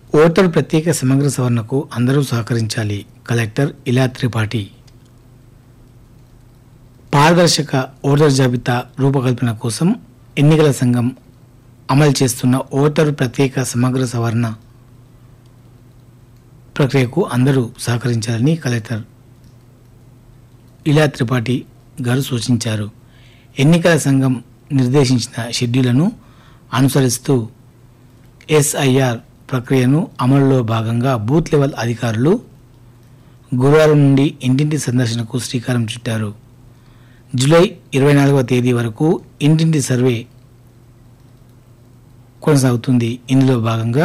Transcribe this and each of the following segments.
voter ప్రత్యేక సమగ్ర సవరణకు అందరూ సహకరించాలి కలెక్టర్ ఇలా త్రిపాఠి పారదర్శక ఓటర్ జాబితా రూపకల్పన కోసం ఎన్నికల సంఘం అమలు చేస్తున్న ఓటరు ప్రత్యేక సమగ్ర సవరణ ప్రక్రియకు అందరూ సహకరించాలని కలెక్టర్ ఇలా త్రిపాఠి గారు సూచించారు ఎన్నికల సంఘం నిర్దేశించిన షెడ్యూళ్లను అనుసరిస్తూ ఎస్ఐఆర్ ప్రక్రియను అమలులో భాగంగా బూత్ లెవెల్ అధికారులు గురువారం నుండి ఇంటింటి సందర్శనకు శ్రీకారం చుట్టారు జూలై ఇరవై నాలుగవ తేదీ వరకు ఇంటింటి సర్వే కొనసాగుతుంది ఇందులో భాగంగా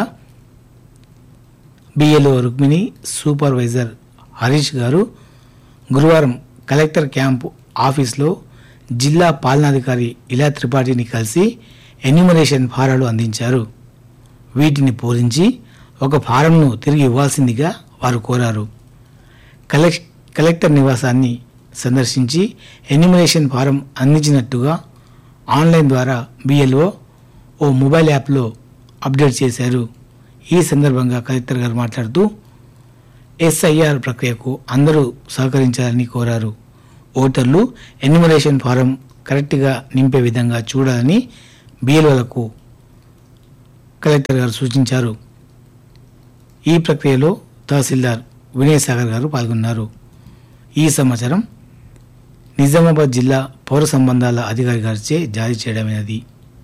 బిఎల్ఓ రుక్మిణి సూపర్వైజర్ హరీష్ గారు గురువారం కలెక్టర్ క్యాంపు ఆఫీస్లో జిల్లా పాలనాధికారి ఇలా త్రిపాఠిని కలిసి ఎన్యూమరేషన్ ఫారాలు అందించారు వీటిని పూరించి ఒక ఫారంను తిరిగి ఇవ్వాల్సిందిగా వారు కోరారు కలెక్ కలెక్టర్ నివాసాన్ని సందర్శించి ఎన్యూమరేషన్ ఫారం అందించినట్టుగా ఆన్లైన్ ద్వారా బిఎల్ఓ ఓ మొబైల్ యాప్లో అప్డేట్ చేశారు ఈ సందర్భంగా కలెక్టర్ గారు మాట్లాడుతూ ఎస్ఐఆర్ ప్రక్రియకు అందరూ సహకరించాలని కోరారు ఓటర్లు ఎన్యూమరేషన్ ఫారం కరెక్ట్గా నింపే విధంగా చూడాలని బిఎల్ఓలకు కలెక్టర్ గారు సూచించారు ఈ ప్రక్రియలో తహసీల్దార్ వినయ్ సాగర్ గారు పాల్గొన్నారు ఈ సమాచారం నిజామాబాద్ జిల్లా పౌర సంబంధాల అధికారి గారిచే జారీ చేయడమైనది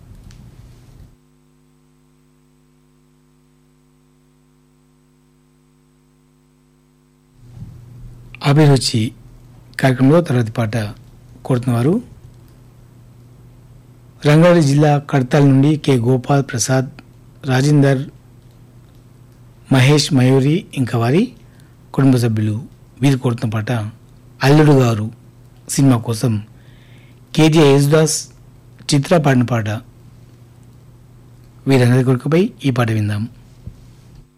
అభిరుచి కార్యక్రమంలో తర్వాతి పాట కోరుతున్నవారు రంగారెడ్డి జిల్లా కడతాల్ నుండి కె గోపాల్ ప్రసాద్ రాజేందర్ మహేష్ మయూరి ఇంకా వారి కుటుంబ సభ్యులు వీరు కోరుతున్న పాట అల్లుడు గారు సినిమా కోసం కేజే యేసుదాస్ చిత్ర పాడిన పాట వీరందరి కొడుకుపై ఈ పాట విందాం